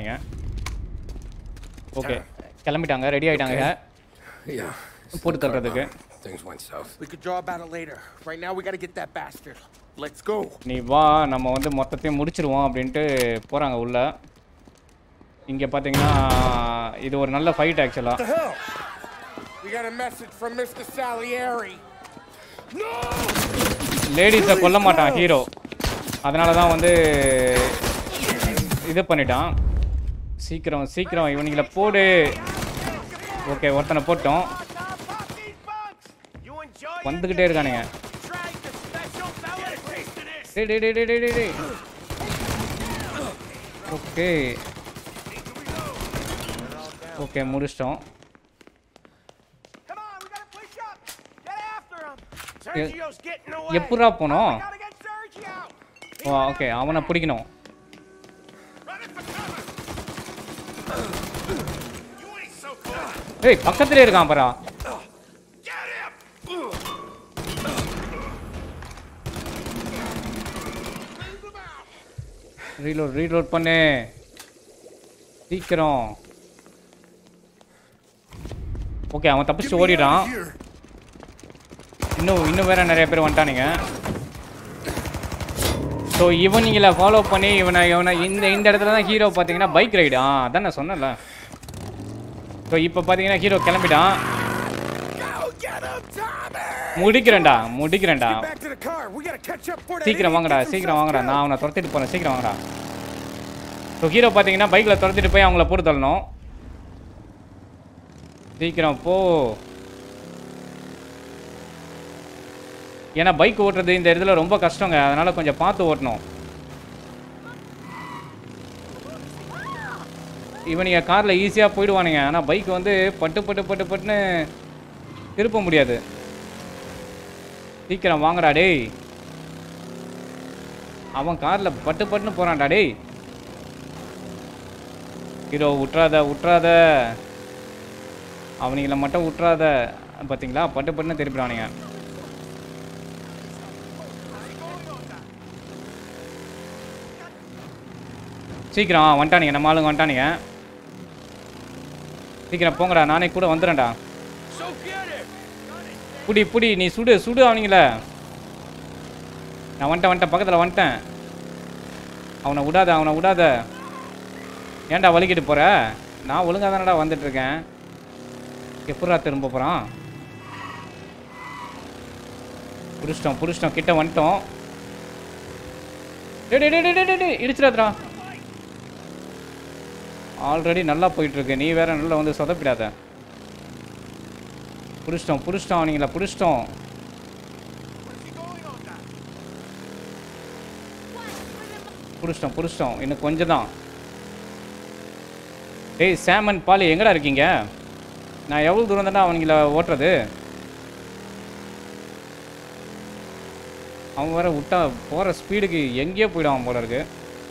இருக்கானுங்க ஓகே கிளம்பிட்டாங்க ரெடி ஆயிட்டாங்க Yeah. போட்டு தள்ளுறதுக்கு Things went south. We could draw about it later. Right now, we gotta get that bastard. Let's go. நீ வா நம்ம வந்து மொத்தத்தையும் முடிச்சிருவோம் அப்படின்ட்டு போகிறாங்க உள்ள இங்கே பார்த்தீங்கன்னா இது ஒரு நல்ல ஃபைட் ஆக்சுவலாக The hell? We got a message from Mr. Salieri. No! லேடிஸை கொல்ல மாட்டான் ஹீரோ அதனால தான் வந்து இது பண்ணிட்டான் சீக்கிரம் சீக்கிரம் இவனுங்களை போடு ஓகே ஒருத்தனை போட்டோம் வந்துக்கிட்டே இருக்கானுங்க டேய் டேய் டேய் டேய் டேய் டேய் டேய் ஓகே ஓகே முடிச்சிட்டோம் Sergio's getting away. எப்படா போனோம் Gotta get Sergio. Oh okay அவனை பிடிக்கணும் ஏய் பக்கத்துலேயே இருக்கான் பரா ரீலோட் ரீலோட் பண்ணு சீக்கிரம் ஓகே அவன் தப்பிச்சு ஓடிடுறான் இன்னும் இன்னும் வேற நிறைய பேர் வந்துட்டானுங்க ஸோ இவனுங்களை ஃபாலோ பண்ணி இவனை இவனை இந்த இந்த இடத்துல தான் ஹீரோ பார்த்தீங்கன்னா பைக் ரைடு ஆ அதான் நான் சொன்னேன்ல ஸோ இப்போ பார்த்தீங்கன்னா ஹீரோ கிளம்பிட்டான் Go get him, Tommy! முடிக்கிறேன்டா முடிக்கிறேன்டா Back to the car. We gotta catch up before that சீக்கிரம் idiot வாங்கடா gets சீக்கிரம் himself வாங்கடா killed. நான் அவனை துரத்திட்டு போகிறேன் சீக்கிரம் வாங்கடா ஸோ ஹீரோ பார்த்தீங்கன்னா பைக்கில் துரத்திட்டு போய் அவங்கள போட்டு தள்ளணும் சீக்கிரம் போ ஏன்னா பைக் ஓட்டுறது இந்த இடத்துல ரொம்ப கஷ்டங்க அதனால கொஞ்சம் பார்த்து ஓட்டணும் இவனுங்க காரில் ஈஸியாக போயிடுவானுங்க ஆனால் பைக் வந்து பட்டு பட்டு பட்டு பட்டுன்னு திருப்ப முடியாது சீக்கிரம் வாங்கடா டேய் அவன் காரில் பட்டு பட்டுன்னு போகிறான்டா டேய் ஹீரோ விட்றாத விட்றாத அவனுங்கள மட்டும் விட்றாத பார்த்தீங்களா பட்டு பட்டுன்னு திருப்பிடுவானுங்க சீக்கிரம் ஆ, வந்துட்டானுங்க நம்ம ஆளுங்க வந்துட்டானுங்க சீக்கிரம் போங்கடா நானே கூட வந்துடுறேன்டா So get it. புடி புடி நீ சுடு சுடு அவனுங்கள நான் வந்துட்டேன் வந்துட்டேன் பக்கத்தில் வந்துட்டேன் அவனை விடாத அவனை விடாத ஏன்டா வலிக்கிட்டு போற நான் ஒழுங்காக தானடா வந்துட்டு இருக்கேன் எப்படா திரும்ப போகிறான் புடிச்சிட்டோம் புடிச்சிட்டோம் கிட்ட வந்துட்டோம் டேய் டேய் டேய் டேய் டேய் டேய் இடிச்சிடாதடா ஆல்ரெடி நல்லா போயிட்டு இருக்கு நீ வேற நல்லா வந்து சொதப்பிடாத புடிச்சிட்டோம் புடிச்சிட்டோம் அவனுங்கள புடிச்சிட்டோம் புடிச்சிட்டோம் புடிச்சிட்டோம் இன்னும் கொஞ்சம் தான் டேய் சேமன் பாலி எங்கடா இருக்கீங்க நான் எவ்வளோ தூரம் தானே அவனுங்கள ஓட்டுறது அவன் வேற விட்டா போகிற ஸ்பீடுக்கு எங்கேயோ போயிடுவான் போல இருக்கு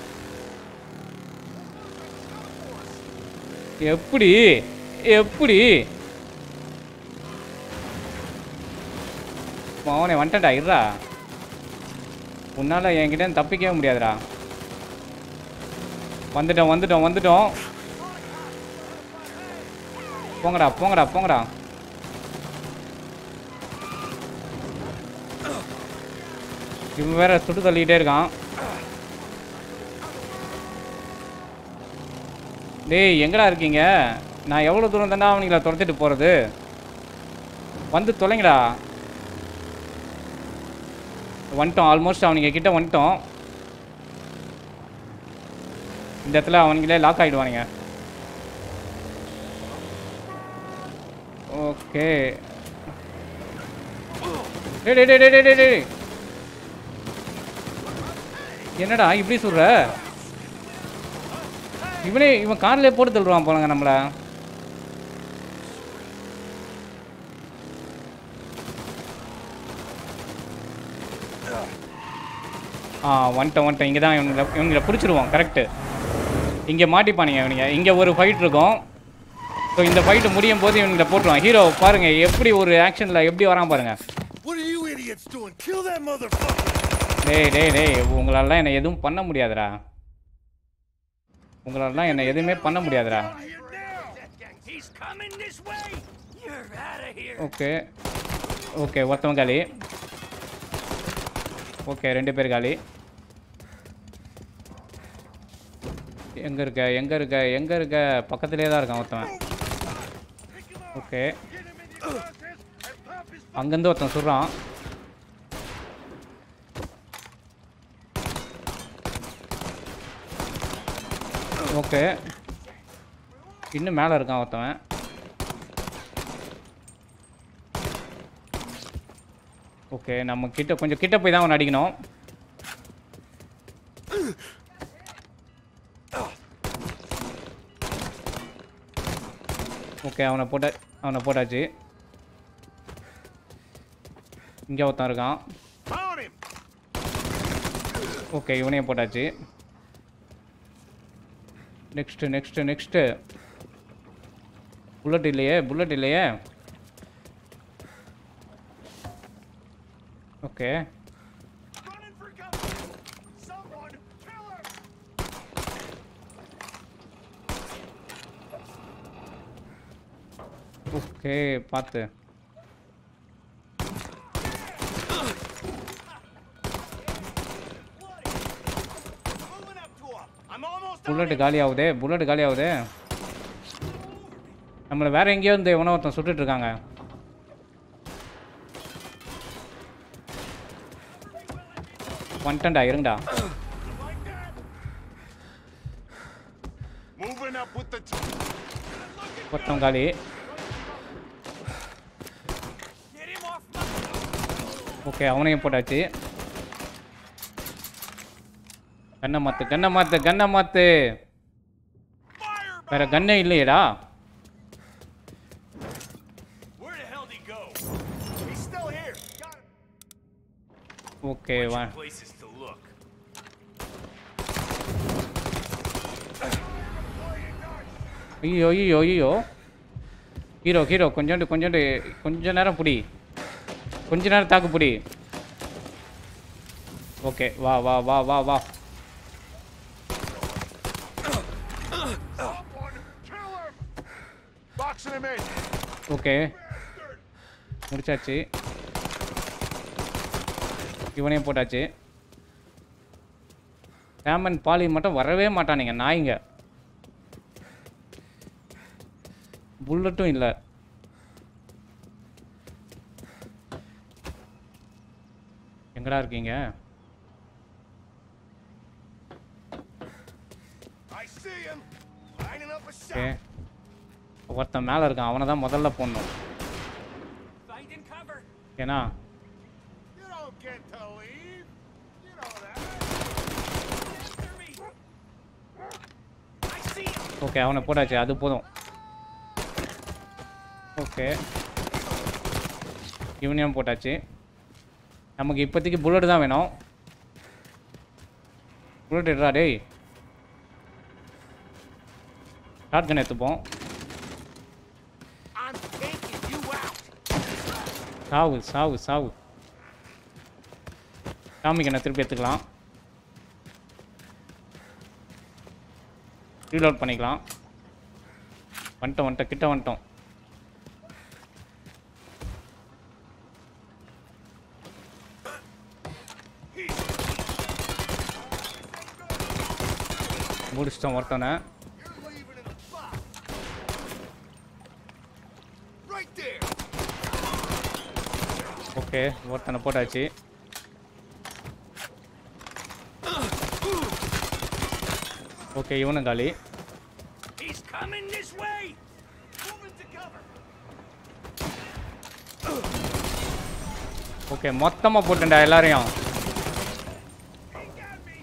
எப்படி எப்படி அவனை வந்துட்டா இருடா உன்னால் என்கிட்ட இருந்து தப்பிக்கவே முடியாதுடா வந்துட்டோம் வந்துட்டோம் வந்துட்டோம் போங்கடா போங்கடா போங்கடா இவன் வேற சுட்டு தள்ளிக்கிட்டே இருக்கான் டேய் எங்கடா இருக்கீங்க நான் எவ்வளோ தூரம் தானே அவனுங்கள துரத்திட்டு போகிறது வந்து தொலைங்கடா வந்துட்டோம் ஆல்மோஸ்ட் அவனுங்க கிட்ட வந்துட்டோம் இந்த இடத்துல அவனுங்களே லாக் ஆகிடுவானுங்க ஓகே டேய் டேய் டேய் டேய் டேய் டேய் என்னடா இப்படி சொல்ற இவனே இவன் கார்லயே போட்டு தள்ளுவான் போலங்க நம்மள ஆ வந்துட்டேன் வந்துட்டேன் இங்கே தான் இவனுங்களை இவனுங்களை பிடிச்சிருவோம் கரெக்டு இங்கே மாட்டிப்பானுங்க இவனுங்க இங்கே ஒரு ஃபைட் இருக்கும் ஸோ இந்த ஃபைட்டு முடியும் போது இவனுங்களை போட்டுருவான் ஹீரோ பாருங்க எப்படி ஒரு ஆக்ஷனில் எப்படி வரான் பாருங்க What are you idiots doing? Kill that motherfucker. டேய் டேய் டேய் உங்களால என்னை எதுவும் பண்ண முடியாதுடா உங்களாலாம் என்னை எதுவுமே பண்ண முடியாதுடா He's coming this way. You're out of here. Okay okay ஒருத்தவன் காலி ஓகே ரெண்டு பேர் காலி எங்கே இருக்க எங்கே இருக்க எங்கே இருக்க பக்கத்துலேயே தான் இருக்கான் ஒருத்தவன் ஓகே அங்கேருந்து ஒருத்தன் சுடுறான் ஓகே இன்னும் மேலே இருக்கான் ஒருத்தவன் ஓகே நம்ம கிட்ட கொஞ்சம் கிட்ட போய் தான் அவனை அடிக்கணும் ஓகே அவனை போட்ட அவனை போட்டாச்சு இங்கே ஒருத்தன் இருக்கான் Found him. ஓகே இவனையும் போட்டாச்சு நெக்ஸ்ட்டு நெக்ஸ்ட்டு நெக்ஸ்ட்டு புல்லட் இல்லையே புல்லட் இல்லையே okay Running for cover. Someone kill him. Okay பார்த்து Moving up to him. I'm almost on bullet him. காலி ஆகுதே புல்லட் காலி ஆகுதே நம்மளை வேற எங்கேயோ இந்த உணவு ஒருத்தன் சுட்டுட்டு இருக்காங்க வந்துட்டேன்டா இருங்கடா Moving up with the team. ஒருத்தன் காலி Get him off my. Okay அவனையும் போட்டாச்சு கண்ணை மாத்து கண்ணை மாத்து கண்ணை மாத்து Fire. வேற கண்ணே இல்லையேடா Where the hell did he go? He's still here. Got him. Okay வா Places to look. ஐயோ ஐயோ ஐயோ ஹீரோ ஹீரோ கொஞ்சோண்டு கொஞ்சோண்டு கொஞ்ச நேரம் புடி கொஞ்ச நேரம் தாக்கு புடி ஓகே வா வா வா வா வா Someone kill him. Boxing him in. Okay முடிச்சாச்சு இவனையும் போட்டாச்சு ரேமன் பாலி மட்டும் வரவே மாட்டானுங்க நாய்ங்க புல்லட்டும் இல்லை எங்கடா இருக்கீங்க I see him. Lining up a okay shot. ஒருத்தன் மேலே இருக்கான் அவனை தான் முதல்ல போடணும் Finding cover. ஏன்னா You don't get to leave. You know that. After me. I see him. Okay அவனை போட்டாச்சு அது போதும் ஓகே இவனையும் போட்டாச்சு நமக்கு இப்போதைக்கு புல்லட் தான் வேணும் புல்லட் எடுறா டேய் ஷார்ட் கன் எடுத்துப்போம் I'm taking you out. சாவு சாவு சாவு காமிக்கண்ணை திருப்பி எடுத்துக்கலாம் ரீலோட் பண்ணிக்கலாம் வந்துட்டோம் வந்துட்டோம் கிட்ட வந்துட்டோம் முடிச்சிட்டோம் ஒருத்தனை You're leaving in the box. Right there. Okay ஒருத்தனை போட்டாச்சு ஓகே இவனும் காலி He's coming this way. Moving to cover. Okay மொத்தமாக போட்டுண்டா எல்லாரையும் He got me.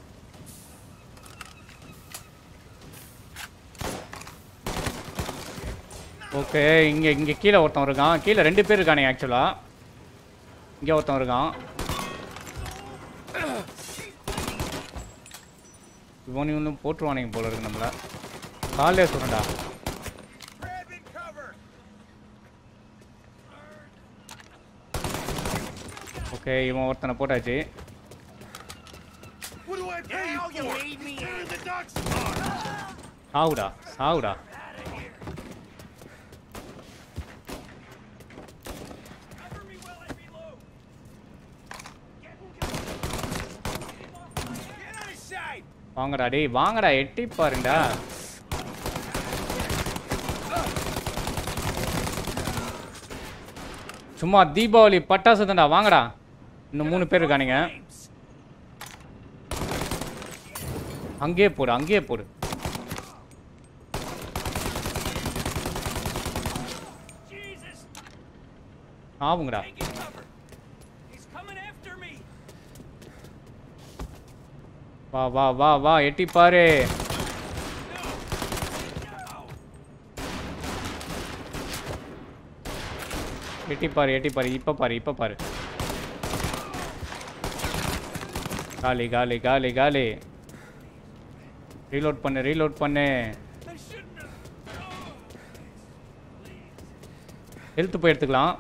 ஓகே இங்கே இங்கே கீழே ஒருத்தன் இருக்கான் கீழே ரெண்டு பேர் இருக்கானே ஆக்சுவலாக இங்கே ஒருத்தன் இருக்கான் இவனு இன்னும் போட்டுருவானுங்க போல இருக்கு நம்மள காலையே சொல்லுடா Grabbing cover. ஓகே இவன் ஒருத்தனை போட்டாச்சு What do I pay you for? You made me in the ducks. சாவுடா சாவுடா Get out of sight! வாங்கடா டேய் வாங்கடா எட்டி பாருங்கடா சும்மா தீபாவளி பட்டாசு தான்டா வாங்கடா இன்னும் மூணு பேர் இருக்கானுங்க அங்கேயே போடு அங்கேயே போடு Jesus! ஆவுங்கடா Taking cover! He's coming after me! வா வா வா வா எட்டி பாரு எட்டி பாரு எட்டி பாரு இப்ப பாரு இப்ப பாரு காலி காலி காலி காலி ரீலோட் பண்ணு ரீலோட் பண்ணு I shouldn't have. ஹெல்த் போய் எடுத்துக்கலாம்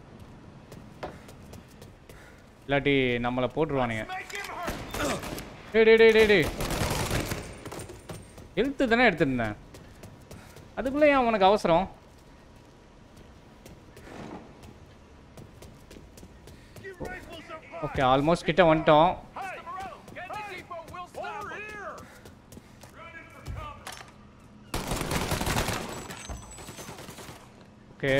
இல்லாட்டி நம்மளை போட்டுருவானுங்க Make him hurt! டேய் டேய் டேய் டேய் டேய் ஹெல்த்து தானே எடுத்திருந்தேன் அதுக்குள்ளே ஏன் உனக்கு அவசரம் You rifles are fine! Okay almost கிட்ட வந்துட்டோம் Hey! Get the depot, we'll stop Over here! Running for cover! Okay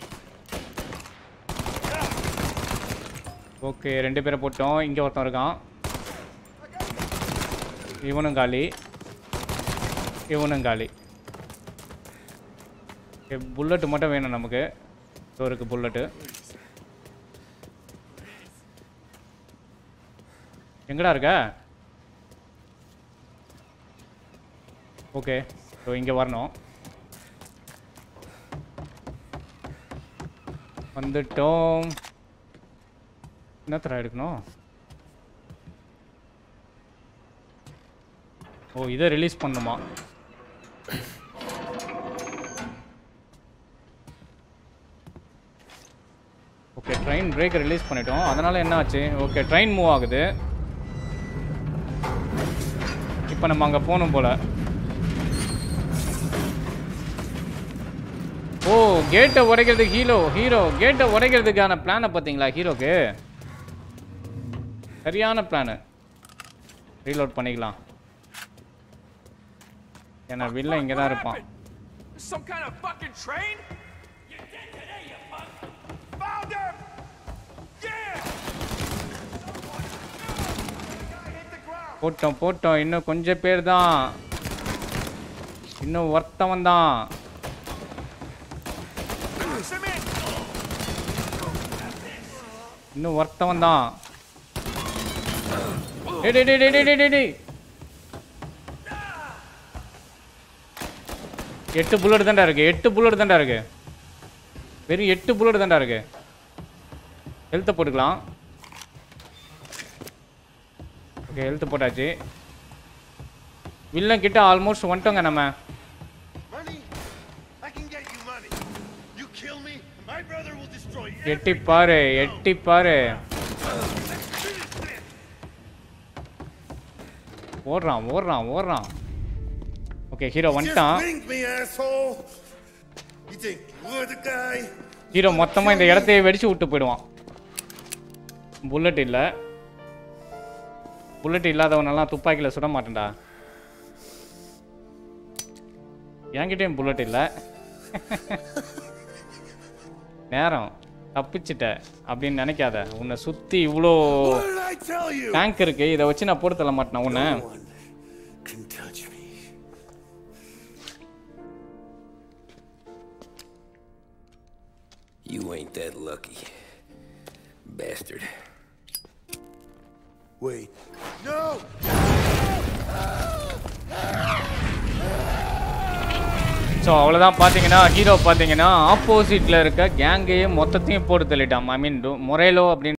okay ரெண்டு பேரை போட்டோம் இங்கே ஒருத்தன் இருக்கான் இவனும் காலி இவனும் காலி ஓகே புல்லட்டு மட்டும் வேணும் நமக்கு இதோ இருக்கு புல்லட்டு எங்கடா இருக்க ஓகே ஸோ இங்கே வரணும் வந்துட்டோம் என்னத்தரா எடுக்கணும் ஓ இதை ரிலீஸ் பண்ணுமா ஓகே ட்ரெயின் பிரேக்கை ரிலீஸ் பண்ணிட்டோம் அதனால என்ன ஆச்சு ஓகே ட்ரெயின் மூவ் ஆகுது இப்போ நம்ம அங்கே போகணும் போல ஓ கேட்டை உடைக்கிறதுக்கு ஹீரோ ஹீரோ கேட்டை உடைக்கிறதுக்கான பிளானை பார்த்தீங்களா ஹீரோக்கு சரியான பிளானு ரீலோட் பண்ணிக்கலாம் ஏன்னா வில்ல இங்கே தான் இருப்பான் Some kind of fucking train? You're dead today, you punk! Found him! Yeah! Guy hit the ground! போட்டோம் போட்டோம் இன்னும் கொஞ்சம் பேர் தான் இன்னும் ஒருத்தவன் தான் Box him in! இன்னும் ஒருத்தவன் தான் டேய் டேய் டேய் டேய் டேய் டேய் டேய் எட்டு புல்லட் தான்டா இருக்கு எட்டு புல்லட் தான்டா இருக்கு வெறும் எட்டு புல்லட் தான்டா இருக்கு ஹெல்த்தை போட்டுக்கலாம் ஓகே ஹெல்த் போட்டாச்சு வில்லன் கிட்ட ஆல்மோஸ்ட் வந்துட்டோங்க நம்ம Money? I can get you money. You kill me, and my brother will destroy you. எட்டி பாரு எட்டி பாரு ஓடுறான் ஓடுறான் ஓடுறான் ஓகே ஹீரோ வந்துட்டான் winged me, asshole! You think you're the guy? Hero மொத்தமாக இந்த இடத்தையே வெடிச்சு விட்டு போயிடுவான் புல்லட் இல்லை புல்லட் இல்லாதவனெல்லாம் துப்பாக்கியில் சுட மாட்டேன்டா என்கிட்டயும் புல்லட் இல்லை நேரம் தப்பிச்சிட்ட அப்படின்னு நினைக்காத உன்னை சுற்றி இவ்வளோ What did I tell you? Tank இருக்கு இதை வச்சு நான் போட்டு தள்ள மாட்டேன் உன்னை No one can touch me. You ain't that lucky. Bastard. Wait. No! So அவ்வளோதான் பார்த்தீங்கன்னா ஹீரோ பார்த்தீங்கன்னா ஆப்போசிட்டில் இருக்க கேங்கையும் மொத்தத்தையும் போட்டு தள்ளிட்டான் ஐ மீன் மொரேலோ அப்படின்னு